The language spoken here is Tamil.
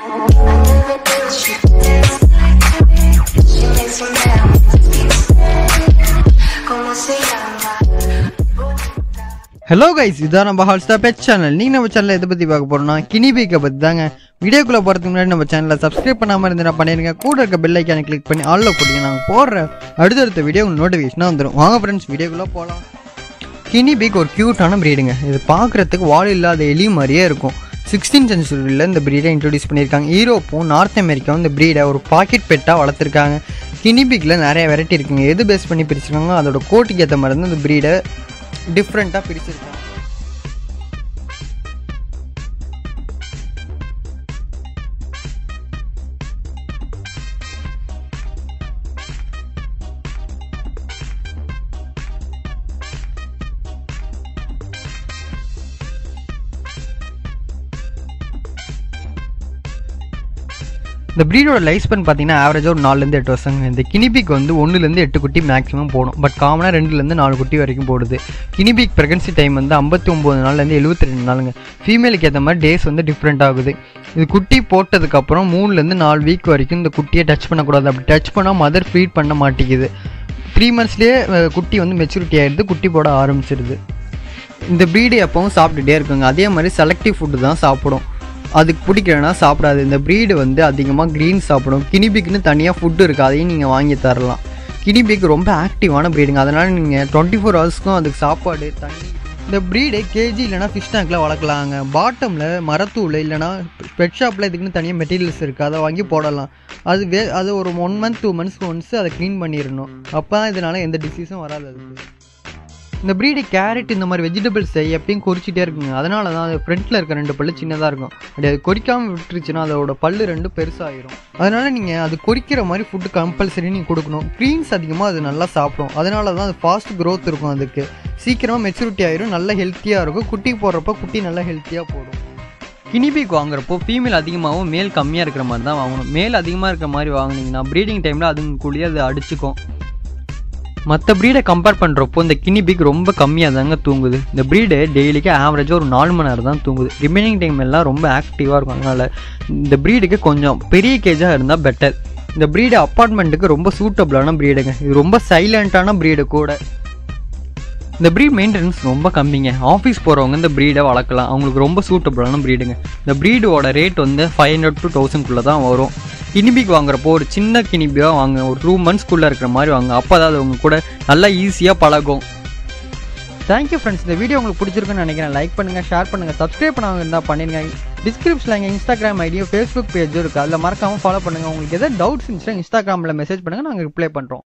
never do. She dance like to me. She makes me mad. Como se llama? Hello guys இதான் நம்ம ஹால்ஸ்டா பெட் சேனல் நீங்கள் நம்ம சேனலில் எதை பற்றி பார்க்க போகிறோம்னா கினிபீக்கை பற்றி தாங்க வீடியோக்குள்ளே போகிறதுக்கு முன்னாடி நம்ம சேனலை சப்ஸ்கிரைப் பண்ணாமல் இருந்து நான் பண்ணிடுங்க கூட இருக்க பெல் ஐக்கானை கிளிக் பண்ணி ஆளில் போட்டீங்க நாங்கள் போடுற அடுத்தடுத்த வீடியோ உங்களுக்கு நோட்டிஃபிகேஷனாக வந்துடும் வாங்க ஃப்ரெண்ட்ஸ் வீடியோக்குள்ளே போகலாம் கினிபீக் ஒரு க்யூட்டான ப்ரீடுங்க இது பார்க்குறதுக்கு வால் இல்லாத எலி மாதிரியே இருக்கும் சிக்ஸ்டீன் சென்ச்சுரியில் இந்த ப்ரீடை இன்ட்ரடியூஸ் பண்ணியிருக்காங்க யூரோப்பும் நார்த் அமெரிக்காவும் இந்த ப்ரீடை ஒரு பாக்கெட் பெட்டாக வளர்த்துருக்காங்க கினிபிக்கில் நிறைய வெரைட்டி இருக்குங்க எது பேஸ் பண்ணி பிரிச்சிருக்காங்க அதோட கோட்டுக்கு ஏற்ற மாதிரி தான் இந்த ப்ரீடை டிஃப்ரெண்ட்டாக பிரிச்சிருக்காங்க இந்த ப்ரீடோட லைஃப் ஸ்பென் பார்த்தீங்கன்னா ஆவரேஜாக ஒரு நாலுலேருந்து எட்டு வருஷங்க இந்த கினிபிக் வந்து ஒன்றுலேருந்து எட்டு குட்டி மேக்ஸிமம் போடும் பட் காமனாக ரெண்டுலேருந்து நாலு குட்டி வரைக்கும் போடுது கினிபிக் ப்ரெக்னன்சி டைம் வந்து ஐம்பத்தி ஒம்பது நாள்லேருந்து எழுபத்தி ரெண்டு நாளுங்க ஃபீமேலுக்கு ஏற்ற மாதிரி டேஸ் வந்து டிஃப்ரெண்ட் ஆகுது இது குட்டி போட்டதுக்கப்புறம் மூணுலேருந்து நாலு வீக் வரைக்கும் இந்த குட்டியை டச் பண்ணக்கூடாது அப்படி டச் பண்ணால் மதர் ஃபீட் பண்ண மாட்டேங்குது த்ரீ மந்த்ஸ்லேயே குட்டி வந்து மெச்சூரிட்டி ஆகிடுது குட்டி போட ஆரம்பிச்சிருது இந்த ப்ரீடு எப்பவும் சாப்பிட்டுட்டே இருக்குங்க அதே மாதிரி செலக்டிவ் ஃபுட்டு தான் சாப்பிடும் அதுக்கு பிடிக்கலனா சாப்பிடாது இந்த ப்ரீடு வந்து அதிகமாக க்ரீன் சாப்பிடும் கினிபிக்னு தனியாக ஃபுட்டு இருக்குது அதையும் நீங்கள் வாங்கி தரலாம் கினிபிக் ரொம்ப ஆக்டிவான ப்ரீடுங்க அதனால் நீங்கள் டுவெண்ட்டி ஃபோர் ஹவர்ஸ்க்கும் அதுக்கு சாப்பாடு தண்ணி இந்த ப்ரீடை கேஜி இல்லைனா ஃபிஷ் டேங்க்கில் வளர்க்கலாங்க பாட்டமில் மரத்தூள் இல்லைனா பெட் ஷாப்பில் இதுக்குன்னு தனியாக மெட்டீரியல்ஸ் இருக்குது அதை வாங்கி போடலாம் அது வே அது ஒரு one month two months once அதை க்ளீன் பண்ணிடணும் அப்போ தான் இதனால் எந்த டிசீஸும் வராது அதுக்கு இந்த ப்ரீடு கேரட் இந்த மாதிரி வெஜிடபிள்ஸை எப்பயும் கொறிச்சிட்டே இருக்குங்க அதனால தான் அது ஃப்ரண்ட்டில் இருக்க ரெண்டு பல்லு சின்னதாக இருக்கும் அப்படி அது கொறிக்காமல் விட்டுருச்சுன்னா அதோட பல்லு ரெண்டு பெருசாகிரும் அதனால நீங்கள் அது கொறிக்கிற மாதிரி ஃபுட்டு கம்பல்சரி நீங்கள் கொடுக்கணும் க்ரீன்ஸ் அதிகமாக அது நல்லா சாப்பிடும் அதனால தான் அது ஃபாஸ்ட் க்ரோத் இருக்கும் அதுக்கு சீக்கிரமாக மெச்சூரிட்டி ஆயிரும் நல்ல ஹெல்த்தியாக இருக்கும் குட்டி போடுறப்ப குட்டி நல்லா ஹெல்த்தியாக போடும் கினிபிக் வாங்குறப்போ ஃபீமேல் அதிகமாகவும் மேல் கம்மியாக இருக்கிற மாதிரி தான் வாங்கணும் மேல் அதிகமாக இருக்கிற மாதிரி வாங்கினீங்கன்னா ப்ரீடிங் டைமில் அதுக்குள்ளேயே அது அடிச்சுக்கும் மற்ற ப்ரீடை கம்பேர் பண்ணுறப்போ இந்த கினிபிக் ரொம்ப கம்மியாக தாங்க தூங்குது இந்த ப்ரீடு டெய்லிக்கு ஆவரேஜாக ஒரு நாலு மணி நேரம் தான் தூங்குது ரிமைனிங் டைம் எல்லாம் ரொம்ப ஆக்டிவாக இருக்கும் அதனால் இந்த ப்ரீடுக்கு கொஞ்சம் பெரிய கேஜாக இருந்தால் பெட்டர் இந்த ப்ரீடு அப்பார்ட்மெண்ட்டுக்கு ரொம்ப சூட்டபிளான ப்ரீடுங்க இது ரொம்ப சைலண்ட்டான ப்ரீடு கூட இந்த ப்ரீட் மெயின்டெனன்ஸ் ரொம்ப கம்மிங்க ஆஃபீஸ் போகிறவங்க இந்த ப்ரீடை வளர்க்கலாம் அவங்களுக்கு ரொம்ப சூட்டபிளான ப்ரீடுங்க இந்த ப்ரீடோட ரேட் வந்து ஃபைவ் ஹண்ட்ரட் டு தௌசண்ட்குள்ளே தான் வரும் கினிபிக் வாங்குறப்போ ஒரு சின்ன கினிபியாக வாங்க ஒரு டூ மந்த்ஸ்க்குள்ளே இருக்கிற மாதிரி வாங்க அப்போ தான் அது உங்க கூட நல்லா ஈஸியாக பழகும் தேங்க்யூ ஃப்ரெண்ட்ஸ் இந்த வீடியோ உங்களுக்கு பிடிச்சிருக்குன்னு நினைக்கிறேன் லைக் பண்ணுங்கள் ஷேர் பண்ணுங்கள் சப்ஸ்கிரைப் பண்ணாமல் இருந்தால் பண்ணிடுங்க டிஸ்கிரிப்ஷனில் எங்கள் இன்ஸ்டாகிராம் ஐடியோ ஃபேஸ்புக் பேஜும் இருக்குது அதில் மறக்காமல் ஃபாலோ பண்ணுங்கள் உங்களுக்கு எதாவது டவுட்ஸ் இருந்துச்சுன்னா இன்ஸ்டாகிராமில் மெசேஜ் பண்ணுங்கள் நாங்கள் ரிப்ளை பண்ணுறோம்